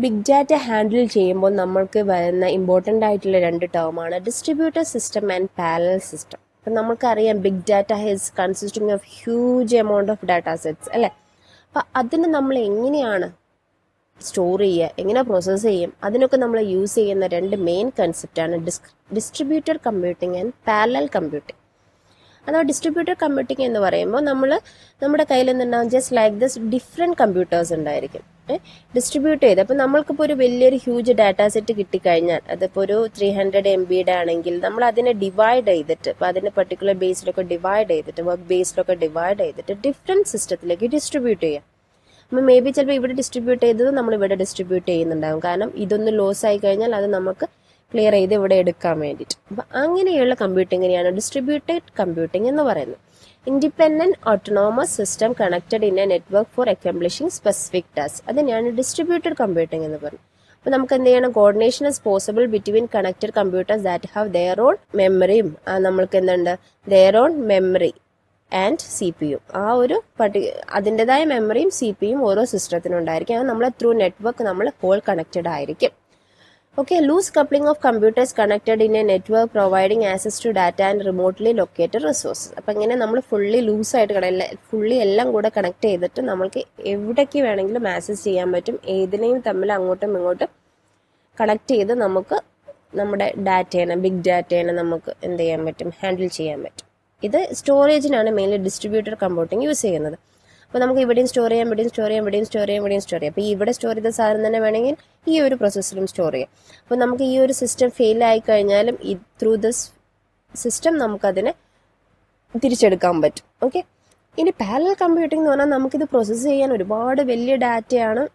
Big data handle ചെയ്യുമ്പോൾ നമ്മൾക്ക് വരുന്ന ഇമ്പോർട്ടൻ്റ് ആയിട്ടുള്ള രണ്ട് ടേമാണ് distributor system and parallel system അപ്പം നമുക്കറിയാം big data his consisting of huge amount of data sets അല്ലേ അപ്പം അതിന് നമ്മൾ എങ്ങനെയാണ് സ്റ്റോർ ചെയ്യുക എങ്ങനെ പ്രോസസ്സ് ചെയ്യും അതിനൊക്കെ നമ്മൾ യൂസ് ചെയ്യുന്ന രണ്ട് മെയിൻ കൺസെപ്റ്റാണ് dis distributor computing and parallel computing അഥവാ ഡിസ്ട്രിബ്യൂട്ടർ കമ്പ്യൂട്ടിംഗ് എന്ന് പറയുമ്പോൾ നമ്മൾ നമ്മുടെ കയ്യിൽ നിന്നുണ്ടാകും just like this different computers ഉണ്ടായിരിക്കും ഡിസ്ട്രിബ്യൂട്ട് ചെയ്ത് അപ്പോൾ നമ്മൾക്കിപ്പോൾ ഒരു വലിയൊരു ഹ്യൂജ് ഡാറ്റ സെറ്റ് കിട്ടിക്കഴിഞ്ഞാൽ അതിപ്പോൾ ഒരു ത്രീ ഹൺഡ്രഡ് എം ബിയുടെ ആണെങ്കിൽ നമ്മൾ അതിനെ ഡിവൈഡ് ചെയ്തിട്ട് ഇപ്പോൾ അതിൻ്റെ പർട്ടിക്കുലർ ബേസിലൊക്കെ ഡിവൈഡ് ചെയ്തിട്ട് വർക്ക് ബേസിലൊക്കെ ഡിവൈഡ് ചെയ്തിട്ട് ഡിഫറെൻറ്റ് സിസ്റ്റത്തിലേക്ക് ഡിസ്ട്രിബ്യൂട്ട് ചെയ്യാം അപ്പോൾ മേ ബി ചിലപ്പോൾ ഇവിടെ ഡിസ്ട്രിബ്യൂട്ട് ചെയ്തത് നമ്മൾ ഇവിടെ ഡിസ്ട്രിബ്യൂട്ട് ചെയ്യുന്നുണ്ടാകും കാരണം ഇതൊന്ന് ലോസ് ആയി കഴിഞ്ഞാൽ അത് നമുക്ക് ക്ലിയർ ചെയ്ത് ഇവിടെ എടുക്കാൻ വേണ്ടിയിട്ട് അപ്പം അങ്ങനെയുള്ള കമ്പ്യൂട്ടിങ്ങിനെയാണ് ഡിസ്ട്രിബ്യൂട്ടഡ് കമ്പ്യൂട്ടിംഗ് എന്ന് പറയുന്നത് independent autonomous system connected in a network for accomplishing specific task അതിനെയാണ് ഡിസ്ട്രിബ്യൂട്ടഡ് കമ്പ്യൂട്ടിംഗ് എന്ന് പറയുന്നത് അപ്പോൾ നമുക്ക് എന്ത് ചെയ്യണം coordination is possible between connected computers that have their own മെമ്മറിയും നമ്മൾക്ക് എന്തുണ്ട് their own memory and C P U ആ ഒരു പർട്ടി അതിൻ്റെതായ മെമ്മറിയും സി പി യും ഓരോ സിസ്റ്റത്തിനും ഉണ്ടായിരിക്കും അത് നമ്മൾ ത്രൂ നെറ്റ്വർക്ക് നമ്മൾ ഹോൾ കണക്റ്റഡ് ആയിരിക്കും okay loose coupling of computers connected in a network providing access to data and remotely located resources അപ്പം ഇങ്ങനെ നമ്മൾ ഫുള്ളി ലൂസായിട്ട് കടയില്ല ഫുള്ളി എല്ലാം കൂടെ കണക്ട് ചെയ്തിട്ട് നമ്മൾക്ക് എവിടേക്ക് വേണമെങ്കിലും ആക്സസ് ചെയ്യാൻ പറ്റും ഏതിനെയും തമ്മിൽ അങ്ങോട്ടും ഇങ്ങോട്ടും കണക്ട് ചെയ്ത് നമുക്ക് നമ്മുടെ ഡാറ്റേനെ ബിഗ് ഡാറ്റേനെ നമുക്ക് എന്ത് ചെയ്യാൻ പറ്റും ഹാൻഡിൽ ചെയ്യാൻ പറ്റും ഇത് സ്റ്റോറേജിനാണ് മെയിൻലി ഡിസ്ട്രിബ്യൂട്ടർ കമ്പ്യൂട്ടിംഗ് യൂസ് ചെയ്യുന്നത് അപ്പോൾ നമുക്ക് ഇവിടെയും സ്റ്റോർ ചെയ്യാം ഇവിടെയും സ്റ്റോർ ചെയ്യാം ഇവിടെയും സ്റ്റോർ ചെയ്യാം ഇവിടെയും സ്റ്റോർ ചെയ്യാം അപ്പോൾ ഇവിടെ സ്റ്റോർ ചെയ്ത സാധനം തന്നെ വേണമെങ്കിൽ ഈ ഒരു പ്രോസസ്സിലും സ്റ്റോർ ചെയ്യാം അപ്പോൾ നമുക്ക് ഈ ഒരു സിസ്റ്റം ഫെയിൽ ആയി കഴിഞ്ഞാലും ഈ ത്രൂ ദിസ് സിസ്റ്റം നമുക്കതിനെ തിരിച്ചെടുക്കാൻ പറ്റും ഓക്കെ ഇനി പാരലൽ കമ്പ്യൂട്ടിംഗ് എന്ന് പറഞ്ഞാൽ നമുക്കിത് പ്രോസസ്സ് ചെയ്യാൻ ഒരുപാട് വലിയ ഡാറ്റയാണ്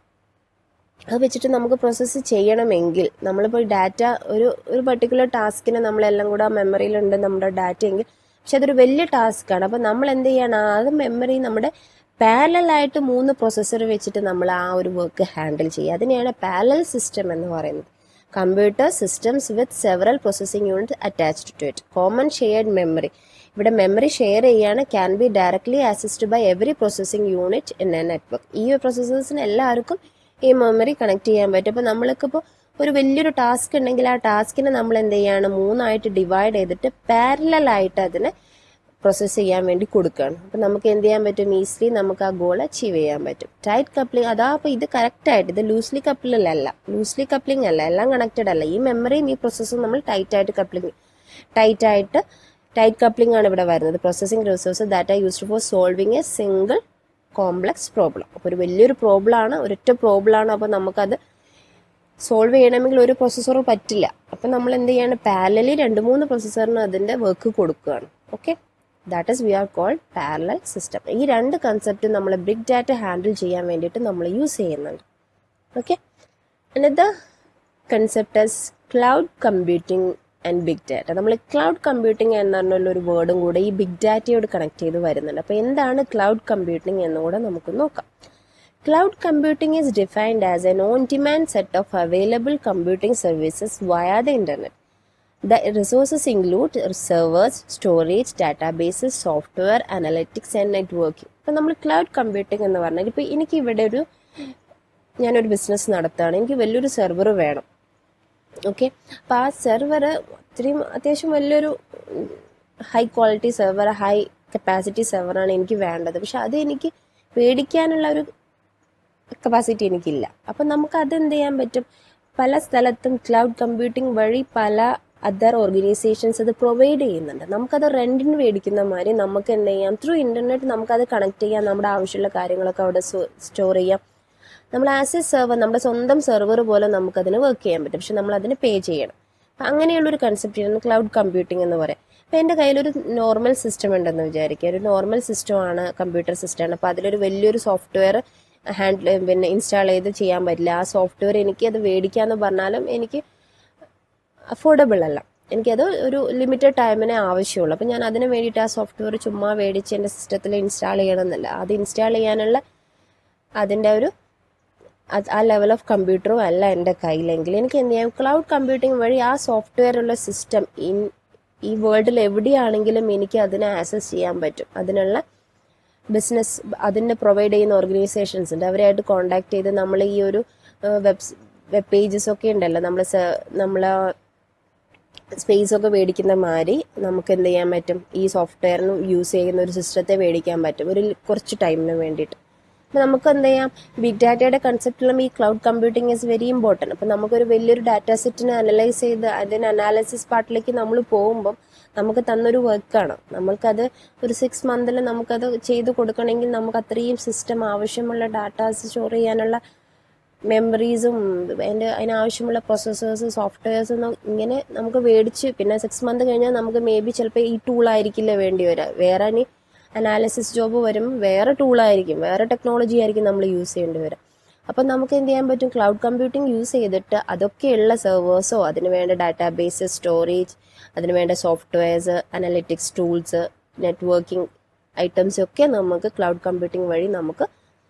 അത് വെച്ചിട്ട് നമുക്ക് പ്രോസസ്സ് ചെയ്യണമെങ്കിൽ നമ്മളിപ്പോൾ ഡാറ്റ ഒരു ഒരു പർട്ടിക്കുലർ ടാസ്കിന് നമ്മളെല്ലാം കൂടെ ആ മെമ്മറിയിലുണ്ട് നമ്മുടെ ഡാറ്റ എങ്കിൽ പക്ഷെ അതൊരു വലിയ ടാസ്ക്കാണ് അപ്പോൾ നമ്മൾ എന്ത് ചെയ്യണം അത് മെമ്മറി നമ്മുടെ പാരലായിട്ട് മൂന്ന് പ്രൊസസ്സർ വെച്ചിട്ട് നമ്മൾ ആ ഒരു വർക്ക് ഹാൻഡിൽ ചെയ്യുക അതിനെയാണ് പാരലൽ സിസ്റ്റം എന്ന് പറയുന്നത് computer systems with several processing unit attached to it common shared memory ഇവിടെ മെമ്മറി ഷെയർ ചെയ്യാണ് can be directly assist by every processing unit in a network ഈ പ്രോസസ്സേഴ്സിന് എല്ലാവർക്കും ഈ മെമ്മറി കണക്ട് ചെയ്യാൻ പറ്റും അപ്പോൾ നമ്മൾക്കിപ്പോൾ ഒരു വലിയൊരു ടാസ്ക് ഉണ്ടെങ്കിൽ ആ ടാസ്കിനെ നമ്മൾ എന്ത് ചെയ്യാണ് മൂന്നായിട്ട് ഡിവൈഡ് ചെയ്തിട്ട് പാരലായിട്ട് അതിനെ പ്രോസസ്സ് ചെയ്യാൻ വേണ്ടി കൊടുക്കുകയാണ് അപ്പം നമുക്ക് എന്ത് ചെയ്യാൻ പറ്റും ഈസിലി നമുക്ക് ആ ഗോൾ അച്ചീവ് ചെയ്യാൻ പറ്റും ടൈറ്റ് കപ്ലിംഗ് അതാ അപ്പോൾ ഇത് കറക്റ്റ് ആയിട്ട് ഇത് ലൂസ്ലി കപ്പിളിലല്ല ലൂസ്ലി കപ്ലിംഗ് അല്ല എല്ലാം കണക്റ്റഡ് അല്ല ഈ മെമ്മറിയും ഈ പ്രോസസ്സും നമ്മൾ ടൈറ്റ് ആയിട്ട് കപ്ലിംഗ് ടൈറ്റ് ആയിട്ട് ടൈറ്റ് കപ്ലിംഗ് ആണ് ഇവിടെ വരുന്നത് processing resource that are used for solving a single complex problem അപ്പോൾ ഒരു വലിയൊരു പ്രോബ്ലം ആണ് ഒരൊറ്റ പ്രോബ്ലം ആണ് അപ്പോൾ നമുക്കത് സോൾവ് ചെയ്യണമെങ്കിൽ ഒരു പ്രൊസസ്സറും പറ്റില്ല അപ്പം നമ്മൾ എന്ത് ചെയ്യാണ് പാരലലി രണ്ട് മൂന്ന് പ്രൊസസ്സറിന് അതിൻ്റെ വർക്ക് കൊടുക്കുകയാണ് okay that is we are called parallel system ഈ രണ്ട് കൺസെപ്റ്റ് നമ്മൾ ബിഗ് ഡാറ്റ ഹാൻഡിൽ ചെയ്യാൻ വേണ്ടിയിട്ട് നമ്മൾ യൂസ് ചെയ്യുന്നുണ്ട് okay another concept as cloud computing and big data നമ്മൾ ക്ലൗഡ് കമ്പ്യൂട്ടിംഗ് എന്ന് പറഞ്ഞുള്ള ഒരു വേർഡും കൂടെ ഈ ബിഗ് ഡാറ്റയോട് കണക്ട് ചെയ്ത് വരുന്നുണ്ട് അപ്പോൾ എന്താണ് ക്ലൗഡ് കമ്പ്യൂട്ടിംഗ് എന്നും കൂടെ നമുക്ക് നോക്കാം Cloud computing is defined as an on-demand set of available computing services via the internet. The resources include servers, storage, databases, software, analytics and networking. ഇപ്പം നമ്മൾ ക്ലൗഡ് കമ്പ്യൂട്ടിംഗ് എന്ന് പറഞ്ഞാൽ ഇപ്പോൾ എനിക്ക് ഇവിടെ ഒരു ഞാനൊരു ബിസിനസ് നടത്തുകയാണ് എനിക്ക് വലിയൊരു സെർവർ വേണം ഓക്കെ അപ്പോൾ ആ സെർവർ അത്രയും അത്യാവശ്യം വലിയൊരു high quality server high capacity സെർവറാണ് എനിക്ക് വേണ്ടത് പക്ഷെ അത് എനിക്ക് പേടിക്കാനുള്ള ഒരു കപ്പാസിറ്റി എനിക്കില്ല അപ്പം നമുക്ക് അത് എന്ത് ചെയ്യാൻ പറ്റും പല സ്ഥലത്തും ക്ലൗഡ് കമ്പ്യൂട്ടിംഗ് വഴി പല അതർ ഓർഗനൈസേഷൻസ് അത് പ്രൊവൈഡ് ചെയ്യുന്നുണ്ട് നമുക്കത് റെൻറ്റിന് മേടിക്കുന്ന മാതിരി നമുക്ക് എന്ത് ചെയ്യാം ത്രൂ ഇൻ്റർനെറ്റ് നമുക്കത് കണക്ട് ചെയ്യാം നമ്മുടെ ആവശ്യമുള്ള കാര്യങ്ങളൊക്കെ അവിടെ സ്റ്റോർ ചെയ്യാം നമ്മൾ ആസ് എ സെർവർ നമ്മുടെ സ്വന്തം സെർവർ പോലെ നമുക്കതിന് വർക്ക് ചെയ്യാൻ പറ്റും പക്ഷെ നമ്മൾ അതിന് പേ ചെയ്യണം അപ്പം അങ്ങനെയുള്ളൊരു കൺസെപ്റ്റാണ് ക്ലൗഡ് കമ്പ്യൂട്ടിംഗ് എന്ന് പറയാം അപ്പോൾ എൻ്റെ കയ്യിലൊരു നോർമൽ സിസ്റ്റം ഉണ്ടെന്ന് വിചാരിക്കുക ഒരു നോർമൽ സിസ്റ്റമാണ് കമ്പ്യൂട്ടർ സിസ്റ്റമാണ് അപ്പോൾ അതിലൊരു വലിയൊരു സോഫ്റ്റ്വെയർ ഹാൻഡിൽ പിന്നെ ഇൻസ്റ്റാൾ ചെയ്ത് ചെയ്യാൻ പറ്റില്ല ആ സോഫ്റ്റ്വെയർ എനിക്ക് അത് മേടിക്കാമെന്ന് പറഞ്ഞാലും എനിക്ക് അഫോർഡബിൾ അല്ല എനിക്കത് ഒരു ലിമിറ്റഡ് ടൈമിനെ ആവശ്യമുള്ളൂ അപ്പം ഞാൻ അതിന് വേണ്ടിയിട്ട് ആ സോഫ്റ്റ്വെയർ ചുമ്മാ മേടിച്ച് എൻ്റെ സിസ്റ്റത്തിൽ ഇൻസ്റ്റാൾ ചെയ്യണമെന്നില്ല അത് ഇൻസ്റ്റാൾ ചെയ്യാനുള്ള അതിൻ്റെ ഒരു അത് ആ ലെവൽ ഓഫ് കമ്പ്യൂട്ടറും അല്ല എൻ്റെ കയ്യിലെങ്കിൽ എനിക്ക് എന്ത് ചെയ്യാം ക്ലൗഡ് കമ്പ്യൂട്ടിംഗ് വഴി ആ സോഫ്റ്റ്വെയർ ഉള്ള സിസ്റ്റം ഇൻ ഈ വേൾഡിൽ എവിടെയാണെങ്കിലും എനിക്ക് അതിനെ ആക്സസ് ചെയ്യാൻ പറ്റും അതിനുള്ള ബിസിനസ് അതിൻ്റെ പ്രൊവൈഡ് ചെയ്യുന്ന ഓർഗനൈസേഷൻസ് ഉണ്ട് അവരായിട്ട് കോണ്ടാക്ട് ചെയ്ത് നമ്മൾ ഈ ഒരു വെബ് വെബ് പേജസ് ഒക്കെ ഉണ്ടല്ലോ നമ്മൾ നമ്മൾ സ്പേസ് ഒക്കെ മേടിക്കുന്ന മാതിരി നമുക്ക് എന്ത് ചെയ്യാൻ പറ്റും ഈ സോഫ്റ്റ്വെയറിന് യൂസ് ചെയ്യുന്ന ഒരു സിസ്റ്റത്തെ മേടിക്കാൻ പറ്റും ഒരു കുറച്ച് ടൈമിന് വേണ്ടിയിട്ട് അപ്പോൾ നമുക്ക് എന്ത് ചെയ്യാം ബിഗ് ഡാറ്റയുടെ കൺസെപ്റ്റിലും ഈ cloud computing is very important അപ്പോൾ നമുക്കൊരു വലിയൊരു ഡാറ്റ സെറ്റിനെ അനലൈസ് ചെയ്ത് അതിന് അനാലിസിസ് പാർട്ടിലേക്ക് നമ്മൾ പോകുമ്പം നമുക്ക് തന്നൊരു വർക്കാണ് നമ്മൾക്കത് ഒരു സിക്സ് മന്തിൽ നമുക്കത് ചെയ്ത് കൊടുക്കണമെങ്കിൽ നമുക്ക് അത്രയും സിസ്റ്റം ആവശ്യമുള്ള ഡാറ്റാസ് സ്റ്റോർ ചെയ്യാനുള്ള മെമ്മറീസും അതിൻ്റെ അതിനാവശ്യമുള്ള പ്രൊസസ്സേഴ്സ് സോഫ്റ്റ്വെയർസ് ഇങ്ങനെ നമുക്ക് മേടിച്ച് പിന്നെ സിക്സ് മന്ത് കഴിഞ്ഞാൽ നമുക്ക് മേ ബി ചിലപ്പോൾ ഈ ടൂൾ ആയിരിക്കില്ല വേണ്ടി വരിക വേറെ ഇനി അനാലിസിസ് ജോബ് വരുമ്പോൾ വേറെ ടൂളായിരിക്കും വേറെ ടെക്നോളജി ആയിരിക്കും നമ്മൾ യൂസ് ചെയ്യേണ്ടി വരിക അപ്പം നമുക്ക് എന്ത് ചെയ്യാൻ പറ്റും ക്ലൗഡ് കമ്പ്യൂട്ടിംഗ് യൂസ് ചെയ്തിട്ട് അതൊക്കെയുള്ള സെർവേഴ്സോ അതിന് വേണ്ട ഡാറ്റാബേസ് സ്റ്റോറേജ് അതിന് വേണ്ട softwares analytics tools networking items ഒക്കെ നമുക്ക് ക്ലൗഡ് കമ്പ്യൂട്ടിംഗ് വഴി നമുക്ക്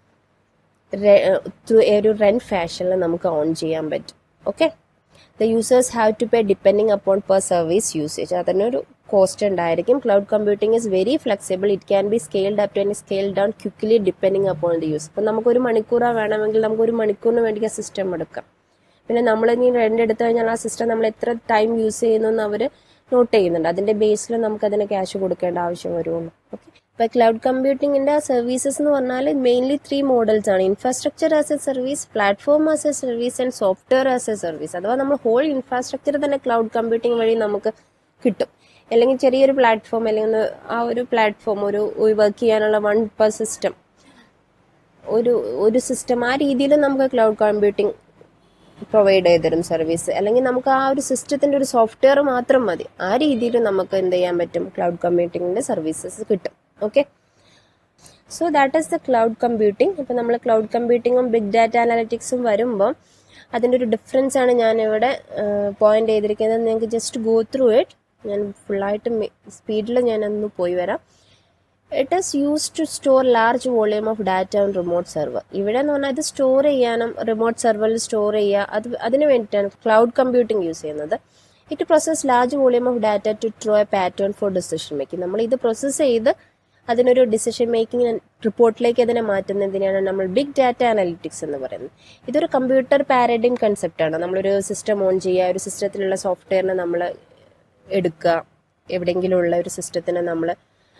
ഒരു റെൻറ്റ് ഫാഷനിൽ നമുക്ക് ഓൺ ചെയ്യാൻ പറ്റും okay the users have to pay depending upon per service usage അതിനൊരു കോസ്റ്റ് ഉണ്ടായിരിക്കും cloud computing is very flexible it can be scaled up and scale down quickly depending upon the use ഇപ്പം നമുക്ക് ഒരു മണിക്കൂറാണ് വേണമെങ്കിൽ നമുക്ക് ഒരു മണിക്കൂറിന് വേണ്ടി ആ സിസ്റ്റം എടുക്കാം പിന്നെ നമ്മൾ ഇനി റെൻ്റ് എടുത്തു കഴിഞ്ഞാൽ ആ സിസ്റ്റം നമ്മൾ എത്ര ടൈം യൂസ് ചെയ്യുന്നു എന്ന് അവർ നോട്ട് ചെയ്യുന്നുണ്ട് അതിൻ്റെ ബേസിൽ നമുക്ക് അതിന് ക്യാഷ് കൊടുക്കേണ്ട ആവശ്യം വരുള്ളൂ ഓക്കെ ഇപ്പോൾ ക്ലൗഡ് കമ്പ്യൂട്ടിങ്ങിൻ്റെ സർവീസസ് എന്ന് പറഞ്ഞാൽ മെയിൻലി ത്രീ മോഡൽസ് ആണ് infrastructure as a service platform as a service and software as a service അഥവാ നമ്മൾ ഹോൾ ഇൻഫ്രാസ്ട്രക്ചർ തന്നെ ക്ലൗഡ് കമ്പ്യൂട്ടിംഗ് വഴി നമുക്ക് കിട്ടും അല്ലെങ്കിൽ ചെറിയൊരു പ്ലാറ്റ്ഫോം അല്ലെങ്കിൽ ആ ഒരു പ്ലാറ്റ്ഫോം ഒരു വർക്ക് ചെയ്യാനുള്ള വൺ പെർ സിസ്റ്റം ഒരു ഒരു സിസ്റ്റം ആ രീതിയിൽ നമുക്ക് ക്ലൗഡ് കമ്പ്യൂട്ടിംഗ് പ്രൊവൈഡ് ചെയ്ത് തരും സർവീസ് അല്ലെങ്കിൽ നമുക്ക് ആ ഒരു സിസ്റ്റത്തിൻ്റെ ഒരു സോഫ്റ്റ്വെയർ മാത്രം മതി ആ രീതിയിൽ നമുക്ക് എന്ത് ചെയ്യാൻ പറ്റും ക്ലൗഡ് കമ്പ്യൂട്ടിങ്ങിൻ്റെ സർവീസസ് കിട്ടും okay so that is the cloud computing ഇപ്പം നമ്മൾ ക്ലൗഡ് കമ്പ്യൂട്ടിങ്ങും ബിഗ് ഡാറ്റ അനാലിറ്റിക്സും വരുമ്പോൾ അതിൻ്റെ ഒരു ഡിഫറൻസ് ആണ് ഞാൻ ഇവിടെ പോയിന്റ് ചെയ്തിരിക്കുന്നത് നിങ്ങൾക്ക് ജസ്റ്റ് ഗോ ത്രൂ ഇറ്റ് ഞാൻ ഫുള്ളായിട്ട് സ്പീഡിൽ ഞാൻ ഒന്ന് പോയി വരാം it is use to store large volume of data on remote server ഇവിടെ എന്ന് പറഞ്ഞാൽ ഇത് സ്റ്റോർ ചെയ്യാനും റിമോട്ട് സെർവറിൽ സ്റ്റോർ ചെയ്യുക അത് അതിന് വേണ്ടിയിട്ടാണ് ക്ലൗഡ് കമ്പ്യൂട്ടിംഗ് യൂസ് ചെയ്യുന്നത് it process large volume of data to draw a pattern for decision making നമ്മൾ ഇത് പ്രോസസ്സ് ചെയ്ത് അതിനൊരു ഡിസിഷൻ മേക്കിംഗ് റിപ്പോർട്ടിലേക്ക് അതിനെ മാറ്റുന്നതിനാണ് നമ്മൾ ബിഗ് ഡാറ്റ അനാലിറ്റിക്സ് എന്ന് പറയുന്നത് ഇതൊരു കമ്പ്യൂട്ടർ പാരഡിം കൺസെപ്റ്റാണ് നമ്മളൊരു സിസ്റ്റം ഓൺ ചെയ്യുക ഒരു സിസ്റ്റത്തിലുള്ള സോഫ്റ്റ്വെയറിനെ നമ്മൾ എടുക്കുക എവിടെയെങ്കിലും ഉള്ള ഒരു സിസ്റ്റത്തിന് നമ്മൾ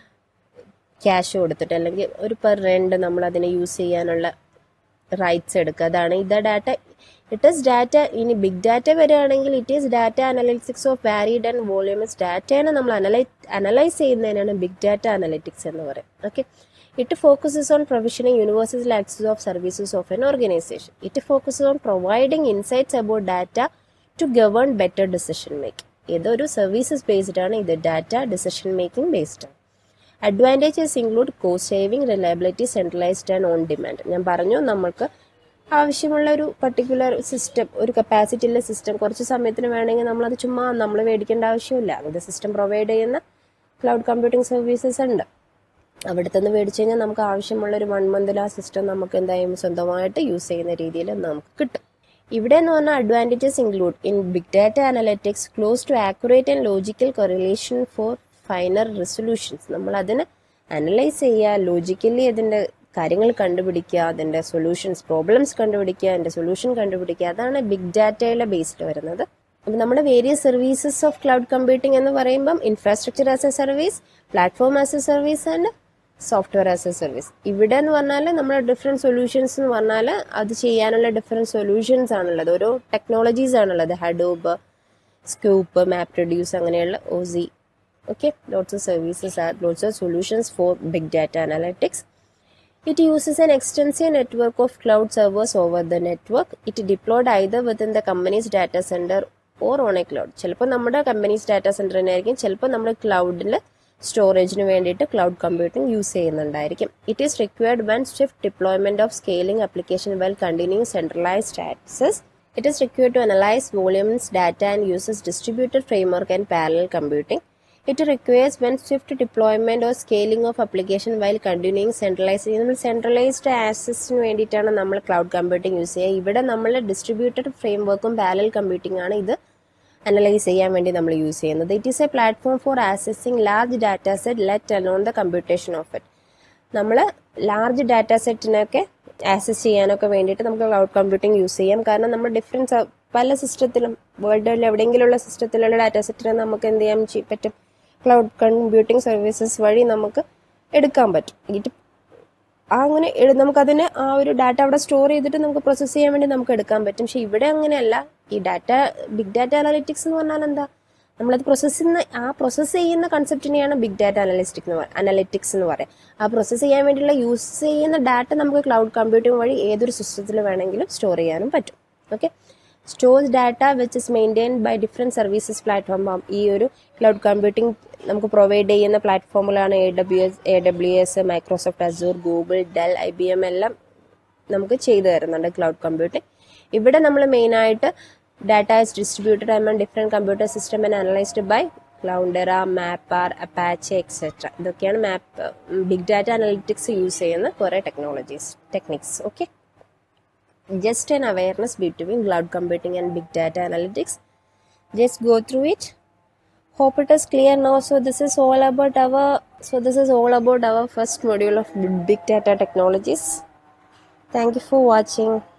ക്യാഷ് കൊടുത്തിട്ട് അല്ലെങ്കിൽ ഒരു പെർ റെൻഡ് നമ്മൾ അതിനെ യൂസ് ചെയ്യാനുള്ള റൈറ്റ്സ് എടുക്കുക അതാണ് ഇത് ഡാറ്റ ഇറ്റ് ഈസ് ഡാറ്റ ഇനി ബിഗ് ഡാറ്റ വരികയാണെങ്കിൽ it is data analytics of varied and voluminous ഡാറ്റേനെ നമ്മൾ അനലൈ അനലൈസ് ചെയ്യുന്നതിനാണ് ബിഗ് ഡാറ്റ അനലിറ്റിക്സ് എന്ന് പറയുന്നത് okay it focuses on provisioning universal access of services of an organisation it focuses on providing insights about data to govern better decision making ഇതൊരു services based ആണ് ഇത് data decision making based ആണ് advantages include cost saving reliability centralised and on demand ഞാൻ പറഞ്ഞു നമ്മൾക്ക് ആവശ്യമുള്ള ഒരു particular system ഒരു കപ്പാസിറ്റിയുള്ള സിസ്റ്റം കുറച്ച് സമയത്തിന് വേണമെങ്കിൽ നമ്മളത് ചുമ്മാ നമ്മൾ മേടിക്കേണ്ട ആവശ്യമില്ല അത് സിസ്റ്റം പ്രൊവൈഡ് ചെയ്യുന്ന ക്ലൗഡ് കമ്പ്യൂട്ടിംഗ് സർവീസസ് ഉണ്ട് അവിടുത്തെ നിന്ന് മേടിച്ചു കഴിഞ്ഞാൽ നമുക്ക് ആവശ്യമുള്ള ഒരു വൺ മന്തിൽ ആ സിസ്റ്റം നമുക്ക് എന്തായാലും സ്വന്തമായിട്ട് യൂസ് ചെയ്യുന്ന രീതിയിൽ നമുക്ക് കിട്ടും ഇവിടെ എന്ന് പറഞ്ഞാൽ advantages include in big data analytics close to accurate and logical correlation for finer resolutions നമ്മൾ അതിന് അനലൈസ് ചെയ്യുക ലോജിക്കലി അതിൻ്റെ കാര്യങ്ങൾ കണ്ടുപിടിക്കുക അതിൻ്റെ സൊല്യൂഷൻസ് പ്രോബ്ലംസ് കണ്ടുപിടിക്കുക അതിൻ്റെ സൊല്യൂഷൻ കണ്ടുപിടിക്കുക അതാണ് ബിഗ് ഡാറ്റയിലെ ബേസ്ഡ് വരുന്നത് അപ്പം നമ്മുടെ various services of cloud computing എന്ന് പറയുമ്പം infrastructure as a service platform as a service and software as a service ഇവിടെ എന്ന് പറഞ്ഞാൽ നമ്മുടെ ഡിഫറെൻറ്റ് സൊല്യൂഷൻസ് എന്ന് പറഞ്ഞാൽ അത് ചെയ്യാനുള്ള ഡിഫറെൻറ്റ് സൊല്യൂഷൻസ് ആണുള്ളത് ഓരോ ടെക്നോളജീസ് ആണുള്ളത് ഹഡോബ് സ്കൂപ്പ് മാപ്പ് റെഡ്യൂസ് അങ്ങനെയുള്ള ഓസി okay lots of services are lots of solutions for big data analytics it uses an extensive network of cloud servers over the network it deployed either within the company's data center or on a cloud ചിലപ്പോൾ നമ്മുടെ companies data centre തന്നെ ആയിരിക്കും ചിലപ്പോൾ നമ്മൾ ക്ലൗഡിൽ സ്റ്റോറേജിന് വേണ്ടിയിട്ട് cloud computing use ചെയ്യുന്നുണ്ടായിരിക്കും it is required one swift deployment of scaling application well continuing centralised access It is required to analyze volumes, data, and uses distributed framework and parallel computing. It requires when swift deployment or scaling of application while continuing centralized നമ്മൾ centralised ആക്സസിന് വേണ്ടിയിട്ടാണ് നമ്മൾ cloud computing use ചെയ്യുക ഇവിടെ നമ്മൾ distributed frame വർക്കും parallel computing ആണ് ഇത് അനലൈസ് ചെയ്യാൻ വേണ്ടി നമ്മൾ യൂസ് ചെയ്യുന്നത് it is a platform for accessing large data set let alone the computation of it നമ്മൾ ലാർജ് ഡാറ്റ സെറ്റിനൊക്കെ ആക്സസ് ചെയ്യാനൊക്കെ വേണ്ടിയിട്ട് നമുക്ക് ക്ലൗഡ് കമ്പ്യൂട്ടിംഗ് യൂസ് ചെയ്യാം കാരണം നമ്മൾ ഡിഫറൻസ് പല സിസ്റ്റത്തിലും വേൾഡിൽ എവിടെയെങ്കിലുള്ള സിസ്റ്റത്തിലുള്ള ഡാറ്റാ സെറ്റിനെ നമുക്ക് എന്ത് ചെയ്യാൻ ചെയ്- പറ്റും ക്ലൗഡ് കമ്പ്യൂട്ടിംഗ് സർവീസസ് വഴി നമുക്ക് എടുക്കാൻ പറ്റും ഇത് ആ അങ്ങനെ എട്- നമുക്കതിനെ ആ ഒരു ഡാറ്റ അവിടെ സ്റ്റോർ ചെയ്തിട്ട് നമുക്ക് പ്രോസസ്സ് ചെയ്യാൻ വേണ്ടി നമുക്ക് എടുക്കാൻ പറ്റും പക്ഷെ ഇവിടെ അങ്ങനെയല്ല ഈ ഡാറ്റ ബിഗ് ഡാറ്റ അനാലിറ്റിക്സ് എന്ന് പറഞ്ഞാൽ എന്താ നമ്മളത് പ്രോസസ്സ് ചെയ്യുന്ന ആ പ്രോസസ്സ് ചെയ്യുന്ന കൺസെപ്റ്റിനെയാണ് ബിഗ് ഡാറ്റ അനലിസ്റ്റിക് എന്ന് അനലിറ്റിക്സ് എന്ന് പറയുക ആ പ്രോസസ്സ് ചെയ്യാൻ വേണ്ടിയുള്ള യൂസ് ചെയ്യുന്ന ഡാറ്റ നമുക്ക് ക്ലൗഡ് കമ്പ്യൂട്ടിംഗ് വഴി ഏതൊരു സിസ്റ്റത്തിൽ വേണമെങ്കിലും സ്റ്റോർ ചെയ്യാനും പറ്റും okay stores data which is maintained by different services platform ഈ ഒരു ക്ലൗഡ് കമ്പ്യൂട്ടിംഗ് നമുക്ക് പ്രൊവൈഡ് ചെയ്യുന്ന പ്ലാറ്റ്ഫോമുകളാണ് A W S A W S Microsoft Azure Google Dell I B M എല്ലാം നമുക്ക് ചെയ്തു തരുന്നുണ്ട് ക്ലൗഡ് കമ്പ്യൂട്ടിംഗ് ഇവിടെ നമ്മൾ മെയിനായിട്ട് data is distributed among different computer system and analysed by ക്ലൗണ്ടറ മാപ്പാർ അപ്പാച്ചെ എക്സെട്ര ഇതൊക്കെയാണ് map big data analytics use ചെയ്യുന്ന കുറേ technologies techniques okay just an awareness between cloud computing and big data analytics just go through it hope it is clear now so this is all about our so this is all about our first module of big data technologies thank you for watching